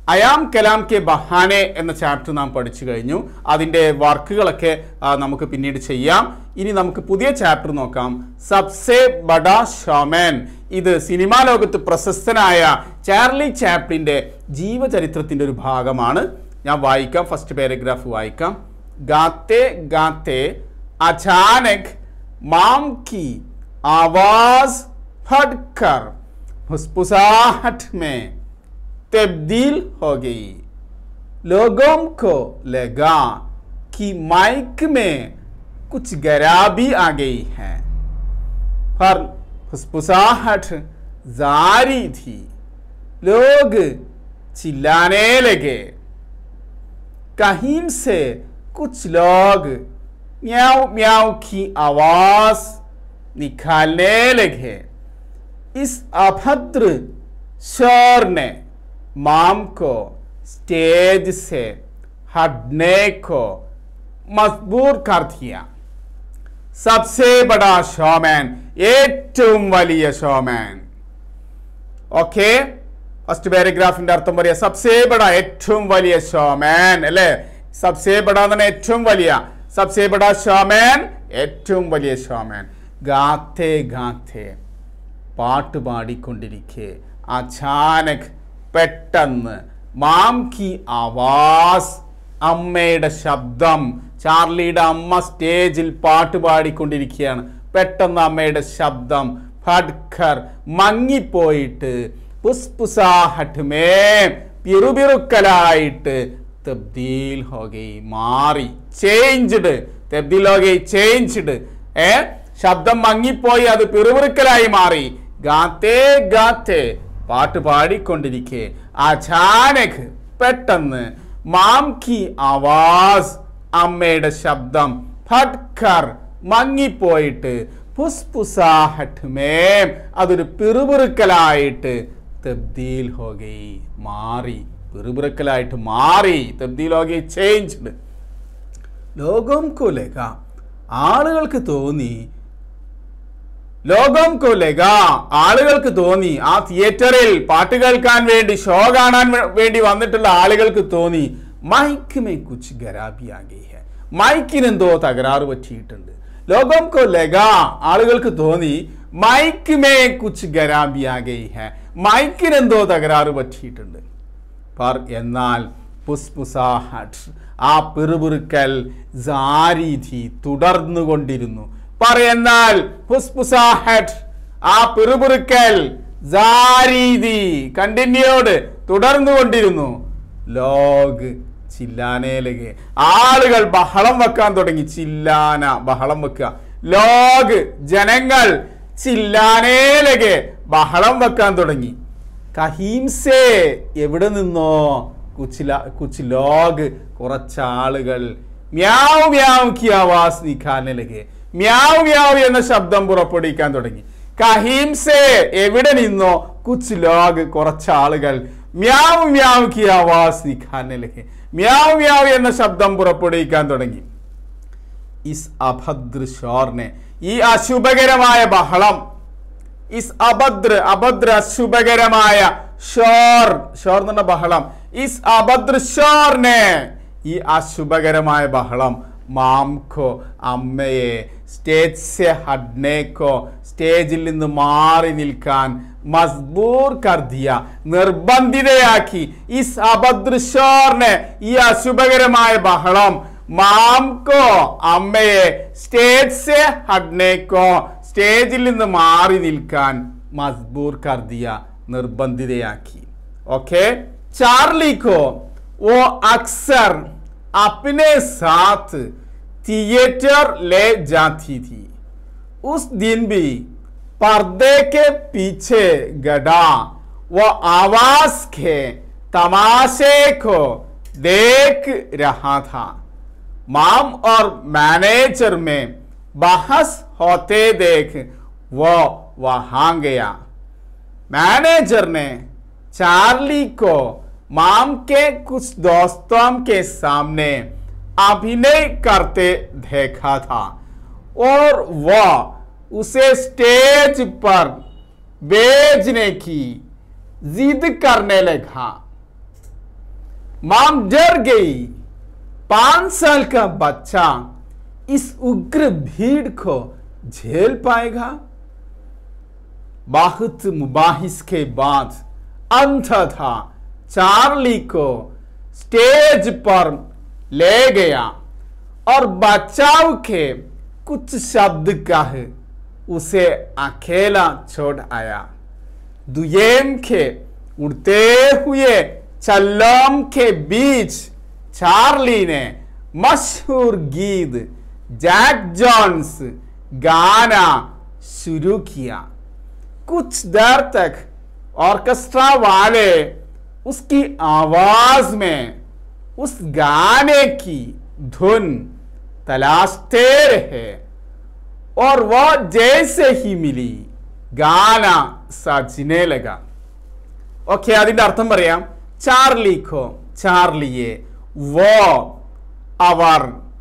I am Kalam K ബഹാനെ എന്ന chapter നാം പഠിച്ചു കഴിഞ്ഞു അതിൻ്റെ വർക്കുകളൊക്കെ ആ, നമുക്ക് പിന്നീട് ചെയ്യാം ഇനി നമുക്ക് പുതിയ ചാപ്റ്റർ നോക്കാം സബ്സെ ബഡാ ഷോമൻ ഇത് സിനിമാ ലോകത്ത് പ്രശസ്തനായ ചാർലി ചാപ്ലിൻ്റെ ജീവചരിത്രത്തിൻ്റെ ഒരു ഭാഗമാണ് ഞാൻ വായിക്കാം ഫസ്റ്റ് പാരഗ്രാഫ് വായിക്കാം ഗാത്തെ ഗാത്തെ അചാനക് മാം की आवाज फटकर फुसफुसाहट में तब्दील हो गई लोगों को लगा कि माइक में कुछ गराबी आ गई है पर फुसफुसाहट जारी थी लोग चिल्लाने लगे कहीं से कुछ लोग म्याऊ म्याऊ की आवाज निकालने लगे इस अभद्र शोर ने माम को स्टेज से हटने को मजबूर कर दिया सबसे बड़ा ഷോമാൻ ഏറ്റവും വലിയ ഷോമാൻ ഓക്കെ ഫസ്റ്റ് പാരഗ്രാഫിന്റെ അർത്ഥം പറയാ സബ്സേ ബഡ ഏറ്റവും വലിയ ഷോമാൻ അല്ലേ സബ്സേ ബഡ എന്നാണ് ഏറ്റവും വലിയ സബ്സേ ബഡ ഷോമാൻ ഏറ്റവും വലിയ ഷോമാൻ ഗാത്തേ ഗാത്തേ പാട്ട് പാടിക്കൊണ്ടിരിക്കെ അചാനക് പെട്ടെന്ന് മാം കി ആവാസ് അമ്മയുടെ ശബ്ദം ചാർലിയുടെ അമ്മ സ്റ്റേജിൽ പാട്ട് പാടിക്കൊണ്ടിരിക്കുകയാണ് പെട്ടെന്ന് അമ്മയുടെ ശബ്ദം ഫഡ്ഖർ മങ്ങിപ്പോയിട്ട് പുസ്പുസാഹട്ട് മേ പിറുപിറുക്കലായിട്ട് തബ്ദീൽ ഹോ ഗയി മാറി ചേഞ്ച്ഡ് തബ്ദീൽ ഹോ ഗയി ചേഞ്ച്ഡ് ഏ ശബ്ദം മങ്ങിപ്പോയി അത് പിറുപിറുക്കലായി മാറി ഗാത്തേ ഗാത്തേ പാട്ട് പാടിക്കൊണ്ടിരിക്കെ അചാനക് പെട്ടെന്ന് മാം കി ആവാസ് അമ്മയുടെ ശബ്ദം ഫട്കർ മങ്ങിപ്പോയിട്ട് പുസ്പുസാഹട്ട് മേം അതൊരു പിറുപിറുക്കലായിട്ട് തബ്ദീൽ ഹോ ഗയി മാറി പിറുപിറുക്കലായിട്ട് മാറി തബ്ദീൽ ഹോ ഗയി ചേഞ്ച്ഡ് ലോകം കൊലക ആളുകൾക്ക് തോന്നി ലോകം കൊലക ആളുകൾക്ക് തോന്നി ആ തിയേറ്ററിൽ പാട്ട് കേൾക്കാൻ വേണ്ടി ഷോ കാണാൻ വേ- വേണ്ടി വന്നിട്ടുള്ള ആളുകൾക്ക് തോന്നി മൈക്ക് മേ കുച്ച് ഗരാബിയാകെ ഹെ മൈക്കിനെന്തോ തകരാറ് പറ്റിയിട്ടുണ്ട് ലോകം കൊലക ആളുകൾക്ക് തോന്നി മൈക്ക് മേ കുച്ച് ഗരാബിയാകെ ഹെ മൈക്കിനെന്തോ തകരാറ് പറ്റിയിട്ടുണ്ട് പർ എന്നാൽ പുസ്പുസാഹട്ട് ആ പിറുപിറുക്കൽ ജാരീതി തുടർന്നുകൊണ്ടിരുന്നു പർ എന്നാൽ പുസ്പുസാഹട്ട് ആ പിറുപിറുക്കൽ ജാരീതി കണ്ടിന്യൂഡ് തുടർന്നുകൊണ്ടിരുന്നു ലോഗ് ചില്ലാനയിലേക്ക് ആളുകൾ ബഹളം വെക്കാൻ തുടങ്ങി ചില്ലാന ബഹളം വെക്കുക ലോഗ് ജനങ്ങൾ ചില്ലാനയിലേക്ക് ബഹളം വെക്കാൻ തുടങ്ങി കഹീംസേ എവിടെ നിന്നോ കുച്ചില കുച്ച് ലോഗ് കുറച്ചാളുകൾ മ്യാവ് മ്യാവ് കി ആവാസ് നിഖാനിലേക്ക് മ്യാവ് മ്യാവ് എന്ന ശബ്ദം പുറപ്പെടുവിക്കാൻ തുടങ്ങി കഹീംസേ എവിടെ നിന്നോ കുച്ച് ലോഗ് കുറച്ചാളുകൾ മ്യാവ് മ്യാവ് കി ആവാസ് നിഖാനിലേക്ക് മ്യാവ് മ്യാവ് എന്ന ശബ്ദം പുറപ്പെടുവിക്കാൻ തുടങ്ങി ഇസ് അഭദ്ര ഷോറിനെ ഈ അശുഭകരമായ ബഹളം ഇസ് അഭദ്ര അഭദ്ര അശുഭകരമായ ഷോർ ഷോർ എന്ന് പറഞ്ഞ ബഹളം ഇസ് അഭദ്ര ഷോറിനെ ഈ അശുഭകരമായ ബഹളം മാംഖോ അമ്മയെ സ്റ്റേജ് സെ ഹഡ്നേക്കോ സ്റ്റേജിൽ നിന്ന് മാറി നിൽക്കാൻ മസ്ബൂർ കർദിയ നിർബന്ധിതയാക്കി ഇസ് അഭദ്രഷോറിനെ ഈ അശുഭകരമായ ബഹളം മാംകോ അമ്മയെ സ്റ്റേജ് സെ ഹഡ്നേക്കോ സ്റ്റേജിൽ നിന്ന് മാറി നിൽക്കാൻ മസ്ബൂർ കർദിയ നിർബന്ധിതയാക്കി ഓക്കെ ചാർലിക്കോ वो अक्सर अपने साथ थिएटर ले जाती थी उस दिन भी पर्दे के पीछे गड़ा वो आवाज के तमाशे को देख रहा था माम और मैनेजर में बहस होते देख वो वहां गया मैनेजर ने चार्ली को माम के कुछ दोस्तों के सामने अभिनय करते देखा था और वह उसे स्टेज पर भेजने की जिद करने लगा माम डर गई पांच साल का बच्चा इस उग्र भीड़ को झेल पाएगा बहुत मुबाहिस के बाद अंततः चार्ली को स्टेज पर ले गया और बचाव के कुछ शब्द कहे उसे अकेला छोड़ आया दुयेम के उड़ते हुए चल्लम के बीच चार्ली ने मशहूर गीत जैक जॉन्स गाना शुरू किया कुछ देर तक ऑर्केस्ट्रा वाले उसकी आवाज में उस गाने की धुन तलाशते रहे और वह जैसे ही मिली ഗാന സജിനെ ലഗ ഓക്കെ അതിന്റെ അർത്ഥം പറയാം ചാർലിക്കോ ചാർലിയെ വോ അവർ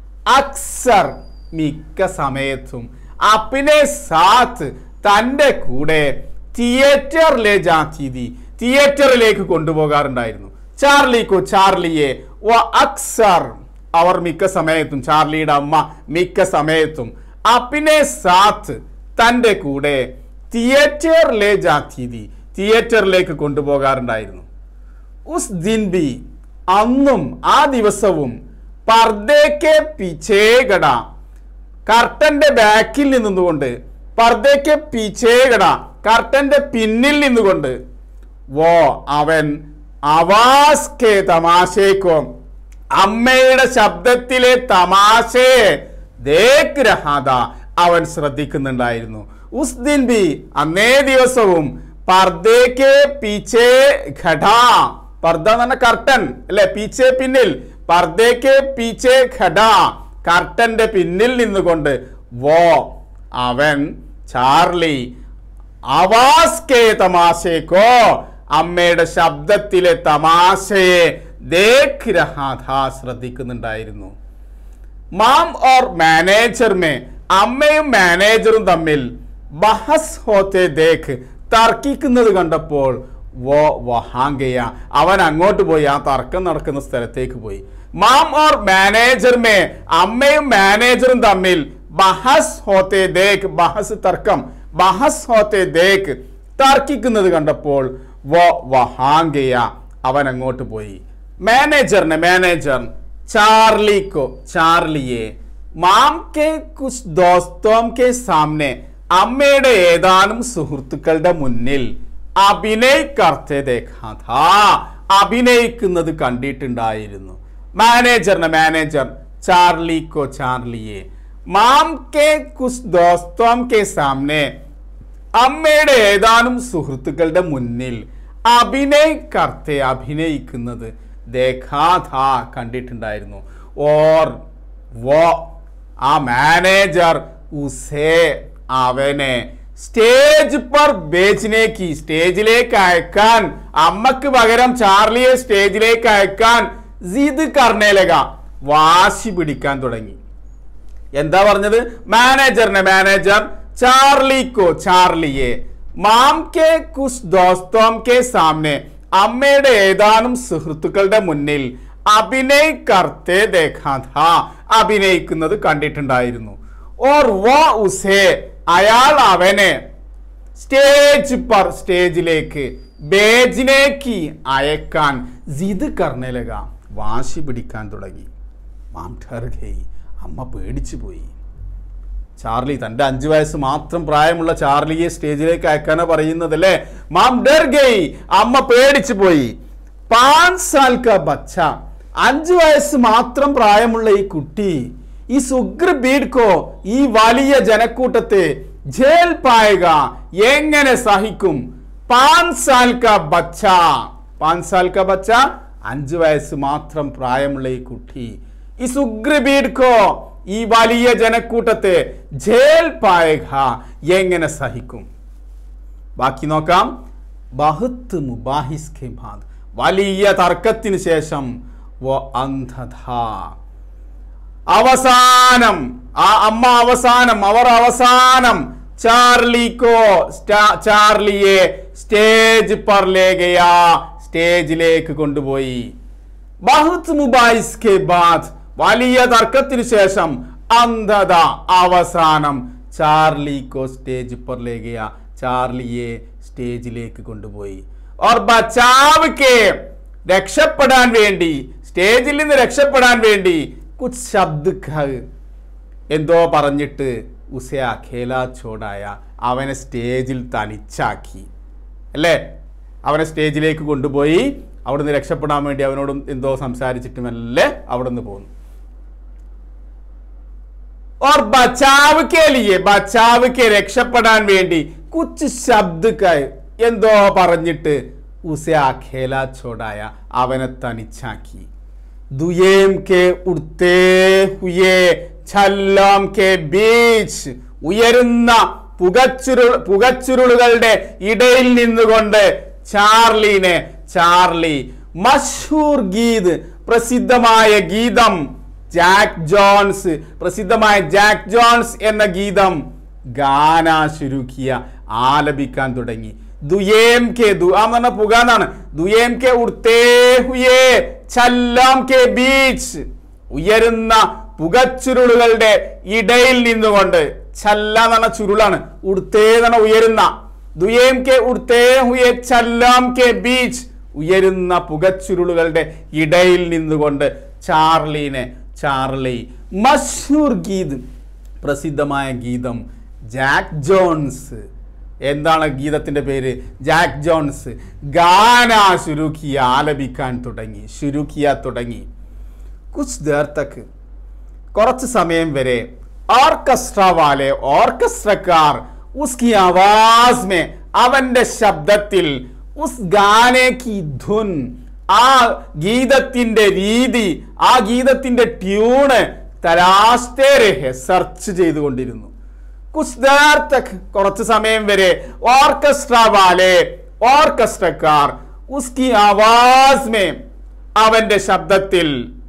അക്സർ മിക്ക സമയത്തും അപ്പിനെ സാത്ത് തൻ്റെ കൂടെ തിയേറ്ററിലെ ജാതീതി തിയേറ്ററിലേക്ക് കൊണ്ടുപോകാറുണ്ടായിരുന്നു ചാർലിക്കോ ചാർലിയെ വ അക്സർ അവർ മിക്ക സമയത്തും ചാർലിയുടെ അമ്മ മിക്ക സമയത്തും അപ്പിനെ സാത്ത് തൻ്റെ കൂടെ തിയേറ്ററിലെ ജാതീതി തിയേറ്ററിലേക്ക് കൊണ്ടുപോകാറുണ്ടായിരുന്നു ഉസ് ദിൻ ബി അന്നും ആ ദിവസവും പർദ്ദേക്കെ പിച്ചേകട കർട്ടന്റെ ബാക്കിൽ നിന്നുകൊണ്ട് പർദ്ദേക്കെ പിച്ചേകട കർട്ടന്റെ പിന്നിൽ നിന്നുകൊണ്ട് വോ അവൻ അവാസ് കെ തമാശേക്കോ അമ്മയുടെ ശബ്ദത്തിലെ തമാശയെ ദേഖ് രഹാദ അവൻ ശ്രദ്ധിക്കുന്നുണ്ടായിരുന്നു ഉസ് ദിൻ ബി അന്നേ ദിവസവും പർദ്ദേക്ക് പീച്ചേ ഘടാ പർദ്ദ എന്ന് പറഞ്ഞ കർട്ടൻ അല്ലെ പീച്ചേ പിന്നിൽ പർദ്ദേക്ക് പീച്ചേ ഘടാ കർട്ടന്റെ പിന്നിൽ നിന്നുകൊണ്ട് വോ അവൻ ചാർലി ആവാസ് കെ തമാശേക്കോ അമ്മയുടെ ശബ്ദത്തിലെ തമാശയെ ദേഖ് രഹാഥ ശ്രദ്ധിക്കുന്നുണ്ടായിരുന്നു മാം ഓർ മാനേജർ മേ അമ്മയും മാനേജറും തമ്മിൽ ബഹസ് ഹോത്തെ ദേഖ് തർക്കിക്കുന്നത് കണ്ടപ്പോൾ വോ വഹാങ്കയ അവൻ അങ്ങോട്ട് പോയി ആ തർക്കം നടക്കുന്ന സ്ഥലത്തേക്ക് പോയി മാം ഓർ മാനേജർ മേ അമ്മയും മാനേജറും തമ്മിൽ ബഹസ് ഹോത്തെ ദേഖ് ബഹസ് തർക്കം ബഹസ് ഹോത്തെ ദേഖ് തർക്കിക്കുന്നത് കണ്ടപ്പോൾ വോ വഹാങ്കയ അവൻ അങ്ങോട്ട് പോയി മാനേജറിനെ മാനേജർ चार्ली को चार्लिയെ മാം കെ കുച്ച് ദോസ്തോം കെ സാമനെ അമ്മയുടെ ഏതാനും സുഹൃത്തുക്കളുടെ മുന്നിൽ അഭിനയിക്കർത്തെ ദേഖാ അഭിനയിക്കുന്നത് കണ്ടിട്ടുണ്ടായിരുന്നു മാനേജറിന്റെ മാനേജർ ചാർലിക്കോ ചാർലിയെ മാം കെ കുച്ച് ദോസ്തോം കെ സാമനെ അമ്മയുടെ ഏതാനും സുഹൃത്തുക്കളുടെ മുന്നിൽ അഭിനയിക്കർത്തെ അഭിനയിക്കുന്നത് ദേഖാഥ കണ്ടിട്ടുണ്ടായിരുന്നു ഓർ വോ ആ മാനേജർ ഉസേ അവനെ സ്റ്റേജ് പർ ബേച്ചിനേക്ക് സ്റ്റേജിലേക്ക് അയക്കാൻ അമ്മക്ക് പകരം ചാർലിയെ സ്റ്റേജിലേക്ക് അയക്കാൻ ജിദ് കർണേലക വാശി പിടിക്കാൻ തുടങ്ങി എന്താ പറഞ്ഞത് മാനേജറിനെ മാനേജർ ചാർലിക്കോ ചാർലിയെ മാം കെ കുസ് ദോസ്തോം കെ സാമനെ അമ്മയുടെ ഏതാനും സുഹൃത്തുക്കളുടെ മുന്നിൽ അഭിനയിക്കർത്തെ ദേഖാഥ അഭിനയിക്കുന്നത് കണ്ടിട്ടുണ്ടായിരുന്നു ഓർ വോ ഉസേ അയാൾ അവനെ സ്റ്റേജ് പർ സ്റ്റേജിലേക്ക് ബേജിനേക്ക് അയക്കാൻ ജിദ് കർണലക വാശി പിടിക്കാൻ തുടങ്ങി മാം ഠർ ഗയി അമ്മ പേടിച്ചു പോയി ചാർലി തന്റെ അഞ്ചു വയസ്സ് മാത്രം പ്രായമുള്ള ചാർലിയെ സ്റ്റേജിലേക്ക് അയക്കാനാ പറയുന്നത് അല്ലേ മാം ഡർ ഗയി അമ്മ പേടിച്ചു പോയി പാഞ്ച് സാൽ കാ ബച്ച അഞ്ചു വയസ്സ് മാത്രം പ്രായമുള്ള ഈ കുട്ടി ഈ സുഗ്ര ബീഡ്കോ ഈ വലിയ ജനക്കൂട്ടത്തെ ജയിൽ പായക എങ്ങനെ സഹിക്കും പാഞ്ച് സാൽ കാ ബച്ച പാഞ്ച് സാൽ കാ ബച്ച അഞ്ചു വയസ്സ് മാത്രം പ്രായമുള്ള ഈ കുട്ടി ഈ സുഗ്രീബീഡ്കോ ഈ വലിയ ജനക്കൂട്ടത്തെ ജയിൽ പായക എങ്ങനെ സഹിക്കും ബാക്കി നോക്കാം ബഹുത്ത് മുബാഹിസ് കെ ബാദ് വലിയ തർക്കത്തിന് ശേഷം വോ അന്ധത അവസാനം ആ അമ്മ അവസാനം അവർ അവസാനം ചാർലിക്കോ സ്റ്റാ- ചാർലിയെ സ്റ്റേജ് പർ ലേഗയാ സ്റ്റേജിലേക്ക് കൊണ്ടുപോയി ബഹുത് മുബായിസ് കെ ബാദ് വലിയ തർക്കത്തിനു ശേഷം അന്ധത അവസാനം ചാർലി കോ സ്റ്റേജ് पर ले गया ചാർലിയെ സ്റ്റേജിലേക്ക് കൊണ്ടുപോയി और ബച്ചാവ് കെ രക്ഷപ്പെടാൻ വേണ്ടി സ്റ്റേജിൽ നിന്ന് രക്ഷപ്പെടാൻ വേണ്ടി കുച്ച് ശബ്ദ എന്തോ പറഞ്ഞിട്ട് ഉസെ അഖേല ചോടായ അവനെ സ്റ്റേജിൽ തനിച്ചാക്കി അല്ലേ അവനെ സ്റ്റേജിലേക്ക് കൊണ്ടുപോയി അവിടുന്ന് രക്ഷപ്പെടാൻ വേണ്ടി അവനോടും എന്തോ സംസാരിച്ചിട്ട് മെല്ലെ അവിടുന്ന് പോന്നു और ബച്ചാവ് കെ ലിയെ ബച്ചാവ് കെ രക്ഷപ്പെടാൻ വേണ്ടി കുച്ച് ശബ്ദക്കായ എന്തോ പറഞ്ഞിട്ട് ഉസെ അഖേല ചോടായ അവനെ തനിച്ചാക്കി ദുയേം കെ ഉടുത്തേ ഹുയേ ഛല്ലം കെ ബീച്ച് ഉയരുന്ന പുകച്ചുരുൾ പുകച്ചുരുളുകളുടെ ഇടയിൽ നിന്നുകൊണ്ട് ചാർലിനെ ചാർലി മഷൂർ ഗീത് പ്രസിദ്ധമായ ഗീതം ജാക്ക് ജോൺസ് പ്രസിദ്ധമായ ജാക്ക് ജോൺസ് എന്ന ഗീതം ഗാന ശുരുക്കിയ ആലപിക്കാൻ തുടങ്ങി ദുയേം കെ ദു ആ എന്ന് പറഞ്ഞ പുക എന്നാണ് ദുയേം കെ ഉർത്തേ ഹുയേ ഛല്ലാം കെ ബീച്ച് ഉയരുന്ന പുകച്ചുരുളുകളുടെ ഇടയിൽ നിന്നുകൊണ്ട് ഛല്ല എന്ന് പറഞ്ഞ ചുരുളാണ് ഉടുത്തേ എന്ന് പറഞ്ഞ ഉയരുന്ന ദുയേം കെ ഉടുത്തേ ഹുയേ ഛല്ലാം കെ ബീച്ച് ഉയരുന്ന പുകച്ചുരുളുകളുടെ ഇടയിൽ നിന്നുകൊണ്ട് ചാർലിനെ ചാർലി മഷൂർ ഗീത് പ്രസിദ്ധമായ ഗീതം ജാക്ക് ജോൺസ് എന്താണ് ഗീതത്തിന്റെ പേര് ജാക്ക് ജോൺസ് ഗാന ശുരുക്കിയ ആലപിക്കാൻ തുടങ്ങി ശുരുക്കിയ തുടങ്ങി കുച്ച് ദേർ തക്ക് കുറച്ച് സമയം വരെ ഓർക്കസ്ട്ര വാലെ ഓർക്കസ്ട്രക്കാർ ഉസ്കി ആവാസ് മേ അവന്റെ ശബ്ദത്തിൽ ഉസ് ഗാനെ കി ധുൻ ആ ഗീതത്തിന്റെ രീതി ആ ഗീതത്തിന്റെ ട്യൂണ് തരാസ്തേ രഹെ സെർച്ച് ചെയ്തുകൊണ്ടിരുന്നു കുച്ച് ദേർ തക് കുറച്ച് സമയം വരെ ഓർക്കസ്ട്ര വാലെ ഓർക്കസ്ട്രക്കാർ ഉസ്കി ആവാസ് മേ അവന്റെ ശബ്ദത്തിൽ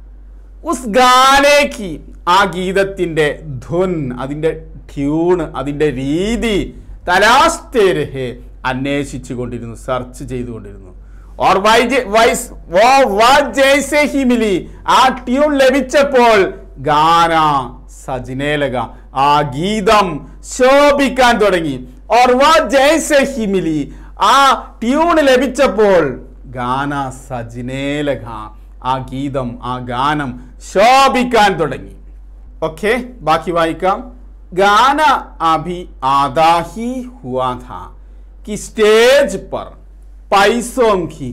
ഉസ് ഗാനേക്ക് ആ ഗീതത്തിന്റെ ധുൻ അതിന്റെ ട്യൂൺ അതിന്റെ രീതി തലാസ്തേരഹെ അന്വേഷിച്ചു കൊണ്ടിരുന്നു സെർച്ച് ചെയ്തുകൊണ്ടിരുന്നു ഓർ വൈ- വൈസ് വോ വാ ജയ്സെ ഹി മിലി ആ ട്യൂൺ ലഭിച്ചപ്പോൾ ഗാന സജിനേലക ആ ഗീതം ശോഭിക്കാൻ തുടങ്ങി ഓർ വാ ജയ്സെ ഹി മിലി ആ ട്യൂൺ ലഭിച്ചപ്പോൾ ഗാന സജിനേലക ആ ഗീതം ആ ഗാനം ശോഭിക്കാൻ തുടങ്ങി ഓക്കെ ബാക്കി വായിക്കാം ഗാന അഭി ആദാഹി ഹുവാ ഥാ कि स्टेज पर पैसों की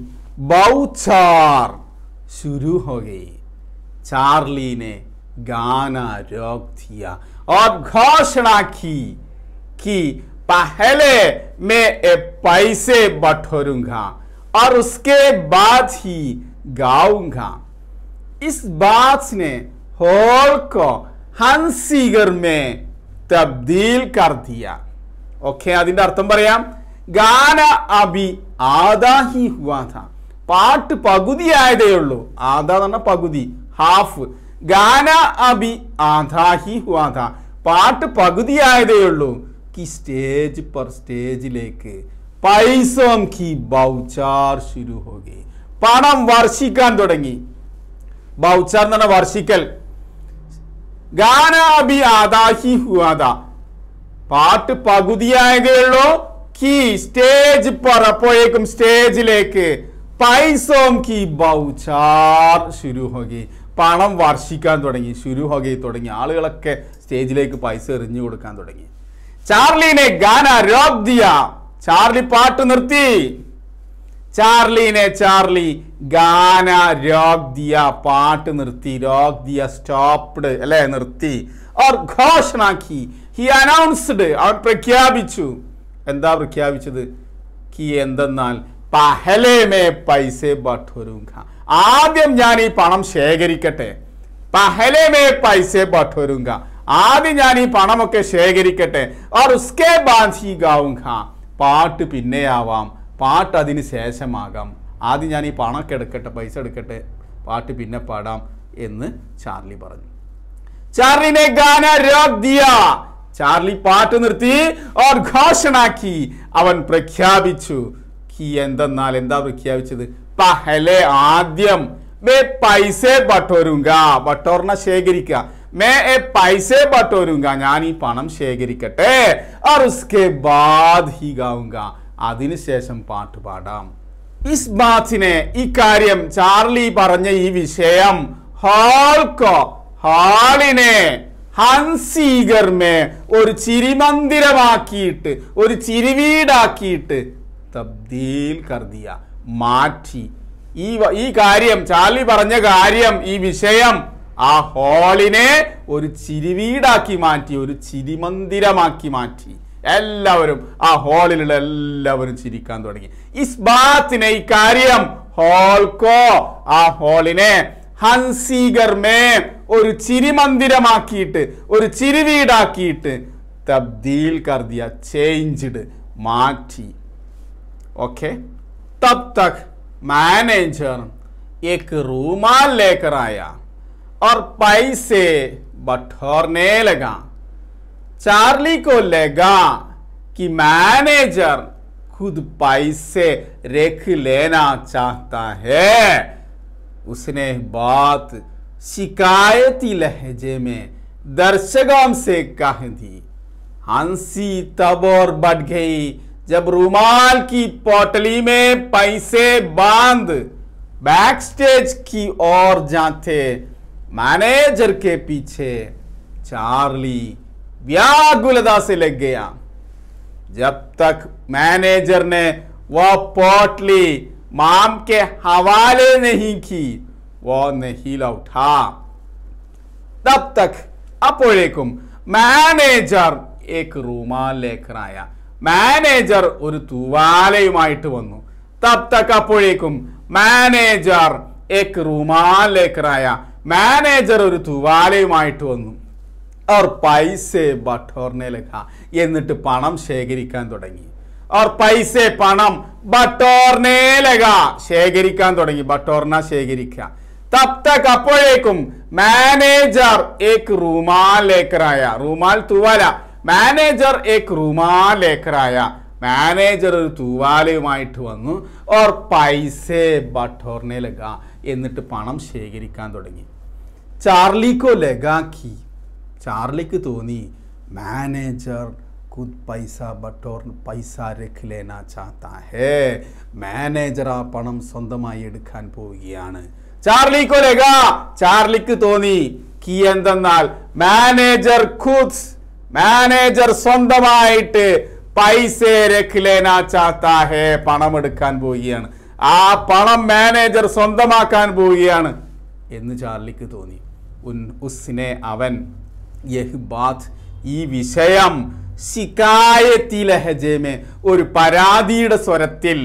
बौछार शुरू हो गई चार्ली ने गाना रोक दिया और घोषणा की कि पहले मैं ये पैसे बटोरूंगा और उसके बाद ही गाऊंगा इस बात ने हॉल को हंसीगर में तब्दील कर दिया ഓക്കെ അതിന്റെ അർത്ഥം പറയാം ഗാന അബി ആദാഹി ഹുവാഥ പാട്ട് പകുതിയായതേ ഉള്ളൂ ആദാ എന്ന് പറഞ്ഞ പകുതി ഹാഫ് ഗാന അബി ആദാഹി ഹുവാഥ പാട്ട് പകുതിയായതേ ഉള്ളൂ കി സ്റ്റേജ് പർ സ്റ്റേജിലേക്ക് പൈസോം കി ബൗച്ചാർ ശുരു ഹോകി പണം വർഷിക്കാൻ തുടങ്ങി ബൗച്ചാർ എന്ന് പറഞ്ഞ വർഷിക്കൽ ഗാന അബി ആദാഹി ഹുവാദ പാട്ട് പകുതിയായതേ ഉള്ളൂ കി സ്റ്റേജ് പറ അപ്പോഴേക്കും സ്റ്റേജിലേക്ക് പൈസോം കി ബൗച്ചാർ ശുരു ഹോകി പണം വർഷിക്കാൻ തുടങ്ങി ശുരു ഹോകി തുടങ്ങി ആളുകളൊക്കെ സ്റ്റേജിലേക്ക് പൈസ എറിഞ്ഞു കൊടുക്കാൻ തുടങ്ങി ചാർലിനെ ഗാന രോക് ദിയ ചാർലി പാട്ട് നിർത്തി ചാർലിനെ ചാർലി ഗാന രോക് ദിയ പാട്ട് നിർത്തി രോക് ദിയ സ്റ്റോപ്ഡ് അല്ലെ നിർത്തി ഓർ ഘോഷണാക്കി ഹി അനൗൺസ്ഡ് അവൻ പ്രഖ്യാപിച്ചു എന്താ പ്രഖ്യാപിച്ചത് കി എന്തെന്നാൽ പഹലേ മേ പൈസ ബട്ടോരുങ്ക ആദ്യം ഞാൻ ഈ പണം ശേഖരിക്കട്ടെ പഹലേ മേ പൈസ ബട്ടോരുങ്ക ആദ്യം ഞാൻ ഈ പണമൊക്കെ ശേഖരിക്കട്ടെ ഓർ ഉസ്കേ ബാധി ഗാവുങ്ക പാട്ട് പിന്നെയാവാം പാട്ട് അതിന് ശേഷമാകാം ആദ്യം ഞാൻ ഈ പണമൊക്കെ എടുക്കട്ടെ പൈസ എടുക്കട്ടെ പാട്ട് പിന്നെ പാടാം എന്ന് ചാർലി പറഞ്ഞു ചാർലി ने गाना रोक दिया ചാർലി പാട്ട് നിർത്തി ഓർ ഘോഷണാക്കി അവൻ പ്രഖ്യാപിച്ചു കി എന്തെന്നാൽ എന്താ പ്രഖ്യാപിച്ചത് പഹലെ ആദ്യം മേ പൈസ ബട്ടോരുങ്ക ബട്ടോറിനെ ശേഖരിക്കുക മേ എ പൈസ ബട്ടോരുങ്ക ഞാൻ ഈ പണം ശേഖരിക്കട്ടെ और उसके बाद ही गाऊंगा അതിനുശേഷം പാട്ട് പാടാം ഇസ് ബാത്തിനെ ഇക്കാര്യം ചാർലി പറഞ്ഞ ഈ വിഷയം ഹാൾക്കോ ഹാളിനെ ഹൻസീഗർമേ ഒരു ചിരിമന്ദിരമാക്കിയിട്ട് ഒരു ചിരിവീടാക്കിയിട്ട് തബ്ദീൽ കർദിയ മാറ്റി ഈ വ- ഈ കാര്യം ചാർലി പറഞ്ഞ കാര്യം ഈ വിഷയം ആ ഹാളിനെ ഒരു ചിരിവീടാക്കി മാറ്റി ഒരു ചിരിമന്ദിരമാക്കി മാറ്റി എല്ലാവരും ആ ഹാളിലുള്ള എല്ലാവരും ചിരിക്കാൻ തുടങ്ങി ഇസ്ബാത്തിനെ ഈ കാര്യം ഹോൾക്കോ ആ ഹാളിനെ ഹൻസീഗർമേ ഒരു ചിരിമന്ദിരമാക്കിയിട്ട് ഒരു ചിരിവീടാക്കിയിട്ട് തബ്ദീൽ കർദിയ ചേഞ്ച്ഡ് മാറ്റി ओके तब तक मैनेजर एक रूमाल लेकर आया और पैसे बटोरने लगा चार्ली को लगा कि मैनेजर खुद पैसे रख लेना चाहता है उसने बात शिकायती लहजे में दर्शकों से कह दी हंसी तब और बढ़ गई जब रूमाल की पोटली में पैसे बांध बैक स्टेज की ओर जाते मैनेजर के पीछे चार्ली व्याकुलता से लग गया जब तक मैनेजर ने वह पोटली माम के हवाले नहीं की वो नहीं लौटा तब तक അപ്പോഴേക്കും മാനേജർ ഏക്ക് റൂമാൽ ലേഖനായ മാനേജർ ഒരു തൂവാലയുമായിട്ട് വന്നു തബ് തക്ക് അപ്പോഴേക്കും മാനേജർ ഏക്ക് റൂമാൽ ലേഖനായ മാനേജർ ഒരു തൂവാലയുമായിട്ട് വന്നു അവർ പൈസ ബട്ടോറിനെ ലഖ എന്നിട്ട് പണം ശേഖരിക്കാൻ തുടങ്ങി അവർ പൈസ പണം ബട്ടോറിനെ ലഖ ശേഖരിക്കാൻ തുടങ്ങി ബട്ടോറിന ശേഖരിക്കുക തബ് തക്ക് അപ്പോഴേക്കും മാനേജർ ഏക്ക് റൂമാൽ ലേക്കറായ റൂമാൽ തൂവാല മാനേജർ ഏക്ക് റൂമാൽ ലേക്കറായ മാനേജർ ഒരു തൂവാലയുമായിട്ട് വന്നു ഓർ പൈസ ബട്ടോറിനെ ലഗ എന്നിട്ട് പണം ശേഖരിക്കാൻ തുടങ്ങി ചാർലിക്കോ ലഗാക്കി ചാർലിക്ക് തോന്നി മാനേജർ खुद पैसा ബട്ടോർ പൈസ രഖ് ലേന ചാത്ത ഹേ മാനേജർ ആ പണം സ്വന്തമായി എടുക്കാൻ പോവുകയാണ് ചാർലിക്കോ ലഗ ചാർലിക്ക് തോന്നി കി എന്തെന്നാൽ മാനേജർ ഖുദ് മാനേജർ സ്വന്തമായിട്ട് പൈസ രഖ് ലേന ചാത്ത ഹേ പണം എടുക്കാൻ പോവുകയാണ് ആ പണം മാനേജർ സ്വന്തമാക്കാൻ പോവുകയാണ് എന്ന് ചാർലിക്ക് തോന്നി ഉൻ ഉസ്നെ അവൻ യഹ് ബാത്ത് ഈ വിഷയം ശിക്കായത്തി ലഹജേമെ ഒരു പരാതിയുടെ സ്വരത്തിൽ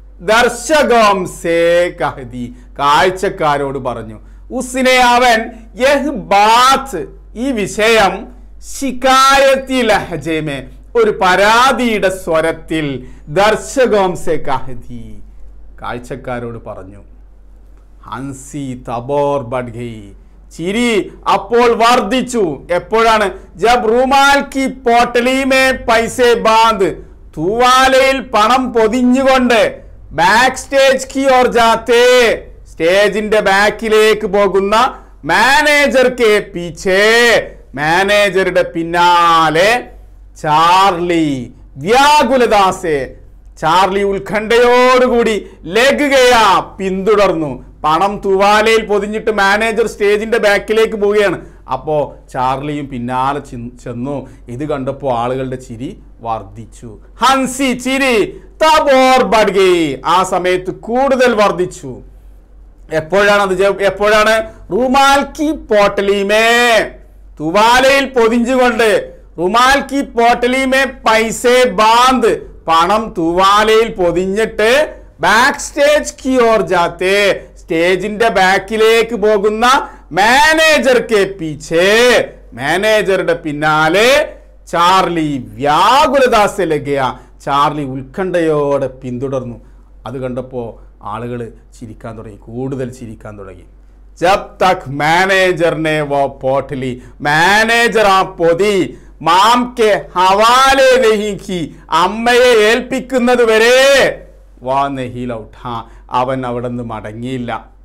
ദർശകം സേ കഹദി കാഴ്ചക്കാരോട് പറഞ്ഞു ഉസിനെ അവൻ യഹ് ബാത്ത് ഈ വിഷയം ശിക്കായത്തി ലഹജേമെ ഒരു പരാതിയുടെ സ്വരത്തിൽ ദർശകം സേ കഹദി കാഴ്ചക്കാരോട് പറഞ്ഞു ഹൻസി തബോർ ബഡ്ഗൈ ചിരി അപ്പോൾ വർദ്ധിച്ചു എപ്പോഴാണ് ജബ് റുമാൽ കി പോട്ടലിമേ പൈസ ബാന്ദ് തൂവാലയിൽ പണം പൊതിഞ്ഞുകൊണ്ട് ബാക്ക് സ്റ്റേജ് കി ഓർ ജാത്തേ സ്റ്റേജിന്റെ ബാക്കിലേക്ക് പോകുന്ന മാനേജർ കെ പീछे മാനേജറുടെ പിന്നാലെ ചാർലി വ്യാകുലദാസെ ചാർലി ഉത്കണ്ഠയോടുകൂടി ലഗുകയാ പിന്തുടർന്നു പണം തുവാലയിൽ പൊതിഞ്ഞിട്ട് മാനേജർ സ്റ്റേജിന്റെ ബാക്കിലേക്ക് പോവുകയാണ് അപ്പോ ചാർലിയും പിന്നാലെ ചെന്ന് ചെന്നു ഇത് കണ്ടപ്പോൾ ആളുകളുടെ ചിരി വർദ്ധിച്ചു ഹൻസി ചിരി തബോർ ബഡ്ഗി ആ സമയത്ത് കൂടുതൽ വർദ്ധിച്ചു എപ്പോഴാണ് അത് ജ- എപ്പോഴാണ് റുമാൽ കി പോട്ടലിമേ തുവാലയിൽ പൊതിഞ്ഞുകൊണ്ട് റുമാൽ കി പോട്ടലിമേ പൈസ ബാന്ദ് പണം തുവാലയിൽ പൊതിഞ്ഞിട്ട് ബാക്ക് സ്റ്റേജ് കി ഓർ ജാത്തേ സ്റ്റേജിന്റെ ബാക്കിലേക്ക് പോകുന്ന മാനേജർ കെ പീछे മാനേജറുടെ പിന്നാലെ ചാർലി വ്യാകുലദാസ ലഗയ ചാർലി ഉത്കണ്ഠയോടെ പിന്തുടർന്നു അത് കണ്ടപ്പോൾ ആളുകൾ ചിരിക്കാൻ തുടങ്ങി കൂടുതൽ ചിരിക്കാൻ തുടങ്ങി ജബ് തക് മാനേജറിനെ വോ പോട്ടലി മാനേജർ ആ പൊതി മാം കെ ഹവാലെ നഹിക്കി അമ്മയെ ഏൽപ്പിക്കുന്നത് വരെ വാ നെഹിൽ ഔട്ടാ അവൻ അവിടെ നിന്ന് മടങ്ങിയില്ല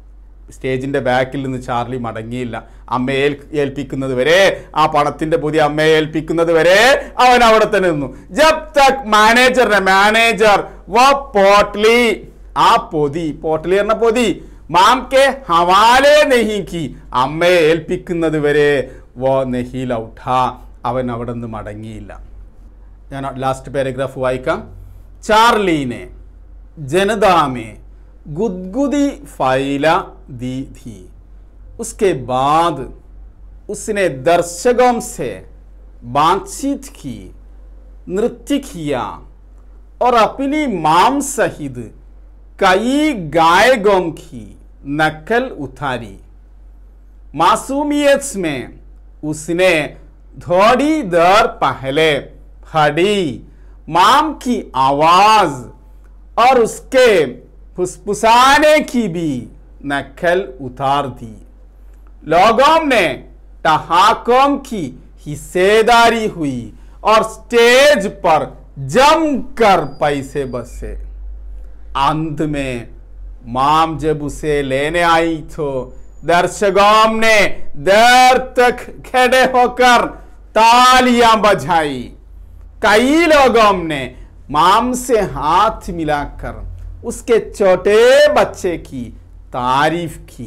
സ്റ്റേജിന്റെ ബാക്കിൽ നിന്ന് ചാർലി മടങ്ങിയില്ല അമ്മയെ ഏൽ- ഏൽപ്പിക്കുന്നത് വരെ ആ പണത്തിന്റെ പുതിയ അമ്മയെ ഏൽപ്പിക്കുന്നത് വരെ അവൻ അവിടെ തന്നെ നിന്നു ജബ് തക് മാനേജറിനെ മാനേജർ വ പോട്ട്ലി ആ പൊതി പോട്ട്ലി എന്ന പൊതി മാം കെ ഹവാലെ നെഹിക്കി അമ്മയെ ഏൽപ്പിക്കുന്നത് വരെ വോ നെഹി ലൗഠ അവൻ അവിടെ നിന്ന് മടങ്ങിയില്ല ഞാൻ ലാസ്റ്റ് പാരഗ്രാഫ് വായിക്കാം ചാർലീനെ जनता में गुदगुदी फैला दी थी उसके बाद उसने दर्शकों से बातचीत की नृत्य किया और अपनी माम सहित कई गायकों की नकल उतारी मासूमियत में उसने थोड़ी देर पहले फड़ी माम की आवाज और उसके फुसफुसाने की भी नकल उतार दी लोगों ने ठहाकों की हिस्सेदारी हुई और स्टेज पर जमकर पैसे बसे अंत में माम जब उसे लेने आई तो दर्शकों ने देर तक खड़े होकर तालियां बजाई कई लोगों ने माम से हाथ मिलाकर उसके छोटे बच्चे की तारीफ की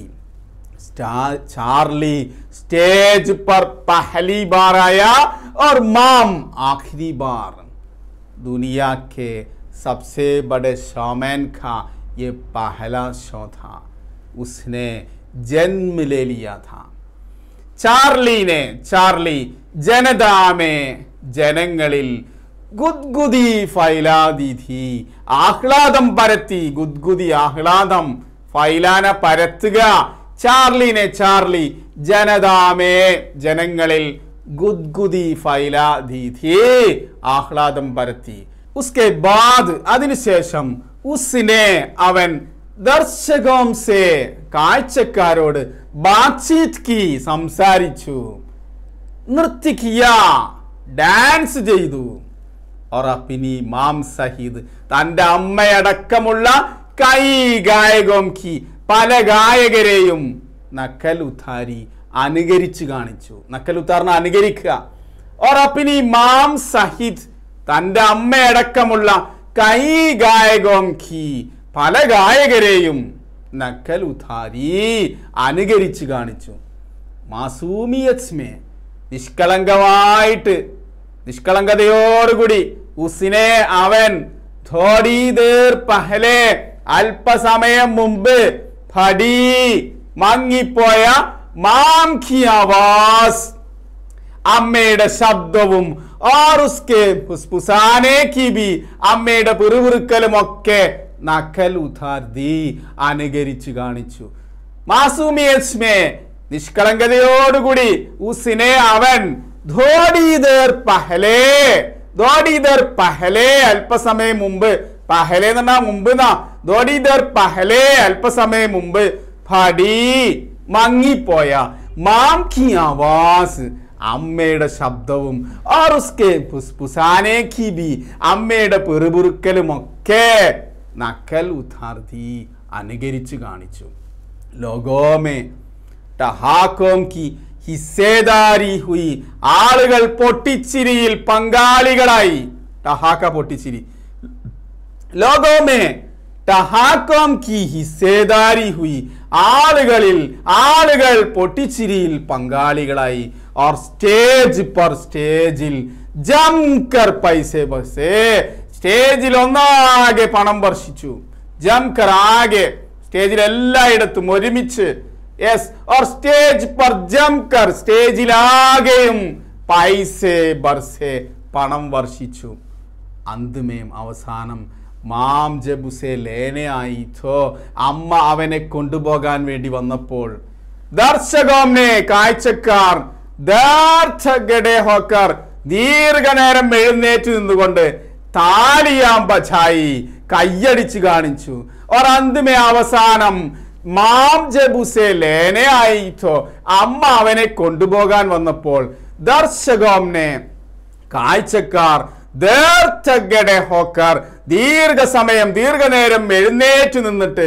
स्टा- चार्ली स्टेज पर पहली बार आया और माम आखिरी बार दुनिया के सबसे बड़े शोमैन का ये पहला शो था उसने जन्म ले लिया था ചാർലിനെ ചാർലി ജനതാമേ ജനങ്ങളിൽ ഗുദ്ഗുദി ഫൈലാദിധി ആഹ്ലാദം പരത്തി ഗുദ്ഗുദി ആഹ്ലാദം ഫൈലാന പരത്തുക ചാർലിനെ ചാർലി ജനതാമേ ജനങ്ങളിൽ ഗുദ്ഗുദി ഫൈലാദിധി ആഹ്ലാദം പരത്തി ഉസ്കെ ബാദ് അതിനുശേഷം ഉസിനെ അവൻ ദർശകം സേ കാഴ്ചക്കാരോട് ബാത്ചീത് കി സംസാരിച്ചു നൃത്തിക്കിയ ഡാൻസ് ചെയ്തു और अपनी മാം സഹിത് തന്റെ അമ്മയടക്കമുള്ള കൈ ഗായകം കി പല ഗായകരെയും നക്കലുത്താരി അനുകരിച്ചു കാണിച്ചു നക്കലുത്താറിനെ അനുകരിക്കുക और अपनी മാം സഹിത് തന്റെ അമ്മയടക്കമുള്ള കൈ ഗായകം കി പല ഗായകരെയും നക്കലുത്താരി അനുകരിച്ചു കാണിച്ചു മാസൂമിയസ്മേ നിഷ്കളങ്കമായിട്ട് നിഷ്കളങ്കതയോടുകൂടി ഉസിനെ അവൻ ഥോടി ദേർ പഹലെ അല്പസമയം മുമ്പ് ഫടി മങ്ങിപ്പോയ മാം കി ആവാസ് അമ്മയുടെ ശബ്ദവും और उसके फुसफुसाने की भी അമ്മയുടെ പിറുപിറുക്കലും ഒക്കെ നക്കൽ ഉഥാർദി അനുകരിച്ചു കാണിച്ചു മാസൂമിയസ്മേ നിഷ്കളങ്കതയോടുകൂടി ഉസിനെ അവൻ ധോടീതർ പഹലേ ധോടീതർ പഹലേ അല്പസമയം മുമ്പ് പഹലേ എന്ന് പറഞ്ഞാൽ മുമ്പ് എന്നാ ധോടീതർ പഹലേ അല്പസമയം മുമ്പ് ഫടി മങ്ങിപ്പോയ മാം കി ആവാസ് അമ്മയുടെ ശബ്ദവും और उसके फुसफुसाने की भी അമ്മയുടെ പെറുപുറുക്കലും ഒക്കെ നക്കൽ ഉഥാർത്തി അനുകരിച്ചു കാണിച്ചു ലോകോമേ ടഹാക്കോം കി ഹിസ്സേദാരി ഹുയി ആളുകൾ പൊട്ടിച്ചിരിയിൽ പങ്കാളികളായി ടഹാക്ക പൊട്ടിച്ചിരി ലോകോമേ ടഹാക്കോം കി ഹിസ്സേദാരി ഹുയി ആളുകളിൽ ആളുകൾ പൊട്ടിച്ചിരിയിൽ പങ്കാളികളായി और സ്റ്റേജ് പർ സ്റ്റേജിൽ ജംകർ പൈസ ബസേ സ്റ്റേജിൽ ഒന്നാകെ പണം വർഷിച്ചു ജംകർ ആകെ സ്റ്റേജിൽ എല്ലായിടത്തും ഒരുമിച്ച് യെസ് और സ്റ്റേജ് പർ ജംകർ സ്റ്റേജിലാകെയും പൈസേ ബർസേ പണം വർഷിച്ചു അന്തിമേം അവസാനം മാം ജബുസെ ലേനയായി ഥോ അമ്മ അവനെ കൊണ്ടുപോകാൻ വേണ്ടി വന്നപ്പോൾ ദർശകോംനെ കാഴ്ചക്കാർ ദാർഘഗഡെ ഹോക്കർ ദീർഘനേരം എഴുന്നേറ്റ് നിന്നുകൊണ്ട് താലിയാം ബജായി കയ്യടിച്ച് കാണിച്ചു और അന്തിമേ അവസാനം മാം ജബുസെ ലേനയായി ഥോ അമ്മ അവനെ കൊണ്ടുപോകാൻ വന്നപ്പോൾ ദർശകോംനെ കാഴ്ചക്കാർ ദീർഘഗഡെ ഹോക്കർ ദീർഘസമയം ദീർഘനേരം എഴുന്നേറ്റ് നിന്നിട്ട്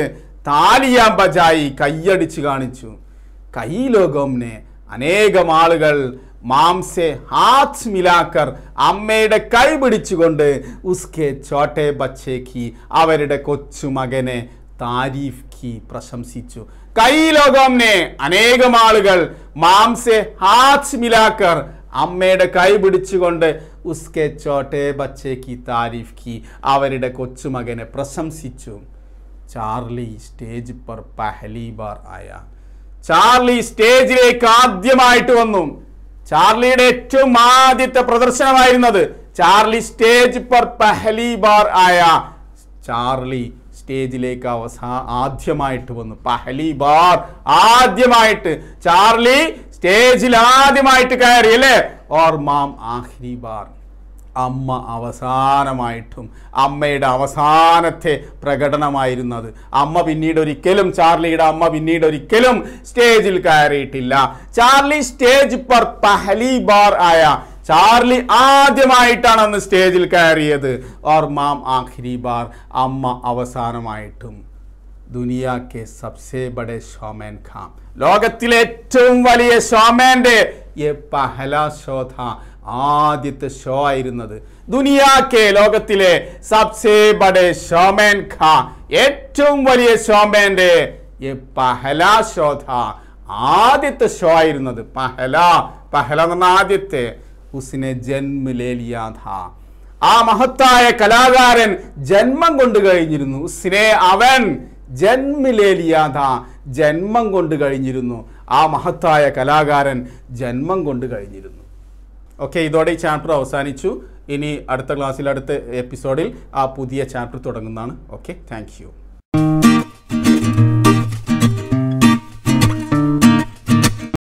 താലിയാം ബജായി കൈയടിച്ച് കാണിച്ചു കൈ ലോകംനെ അനേകം ആളുകൾ മാംസെ ഹാത്ത് മിലാക്കർ അമ്മയുടെ കൈ പിടിച്ചുകൊണ്ട് ഉസ്കെ ചോട്ടെ ബച്ചേക്ക് അവരുടെ കൊച്ചുമകനെ താരീഫ് കി പ്രശംസിച്ചു കൈ ലോകംനെ അനേകം ആളുകൾ മാംസെ ഹാത്ത് മിലാക്കർ അമ്മയുടെ കൈ പിടിച്ചുകൊണ്ട് ഉസ്കെ ചോട്ടെ ബച്ചേക്ക് താരീഫ് കി അവരുടെ കൊച്ചുമകനെ പ്രശംസിച്ചു ചാർലി സ്റ്റേജ് पर പഹലി ബാർ ആയ ചാർലി സ്റ്റേജിലേക്ക് ആദ്യമായിട്ട് വന്നു ചാർലിയുടെ ഏറ്റവും ആദ്യത്തെ പ്രദർശനമായിരുന്നത് ചാർലി സ്റ്റേജ് पर പഹലി ബാർ ആയ ചാർലി സ്റ്റേജിലേക്ക് അവസാ ആദ്യമായിട്ട് വന്നു പഹലി ബാർ ആദ്യമായിട്ട് ചാർലി സ്റ്റേജിൽ ആദ്യമായിട്ട് കയറി അല്ലേ ഓർ മാം ആഖിരി ബാർ അമ്മ അവസാനമായിട്ടും അമ്മയുടെ അവസാനത്തെ പ്രകടനമായിരുന്നത് അമ്മ പിന്നീട് ഒരിക്കലും ചാർലിയുടെ അമ്മ പിന്നീട് ഒരിക്കലും സ്റ്റേജിൽ കയറിയിട്ടില്ല ചാർലി സ്റ്റേജ് പർ പഹലി ബാർ ആയ ചാർലി ആദ്യമായിട്ടാണ് അന്ന് സ്റ്റേജിൽ കയറിയത് ഓർ മാം ആഖിരി ബാർ അമ്മ അവസാനമായിട്ടും ദുനിയാക്കെ സബ്സെ ബഡെ ഷോമേൻ ഖാം ലോകത്തിലെ ഏറ്റവും വലിയ ഷോമേന്റെ യെ പഹല ഷോ ഥാ ആദ്യത്തെ ഷോ ആയിരുന്നത് ദുനിയാക്കെ ലോകത്തിലെ സബ്സെ ബഡെ ഷോമേൻ ഖാ ഏറ്റവും വലിയ ഷോമേന്റെ യെ പഹല ഷോ ഥാ ആദ്യത്തെ ഷോ ആയിരുന്നത് പഹല പഹല എന്ന് പറഞ്ഞ ആദ്യത്തെ ഉസിനെ ജന്മ ലേ ലിയാ ഥാ ആ മഹത്തായ കലാകാരൻ ജന്മം കൊണ്ട് കഴിഞ്ഞിരുന്നു ഉസിനെ അവൻ ജന്മിലേലിയാഥ ജന്മം കൊണ്ട് കഴിഞ്ഞിരുന്നു ആ മഹത്തായ കലാകാരൻ ജന്മം കൊണ്ട് കഴിഞ്ഞിരുന്നു ഓക്കെ ഇതോടെ ഈ ചാപ്റ്റർ അവസാനിച്ചു ഇനി അടുത്ത ക്ലാസ്സിൽ അടുത്ത എപ്പിസോഡിൽ ആ പുതിയ ചാപ്റ്റർ തുടങ്ങുന്നതാണ് ഓക്കെ താങ്ക് യു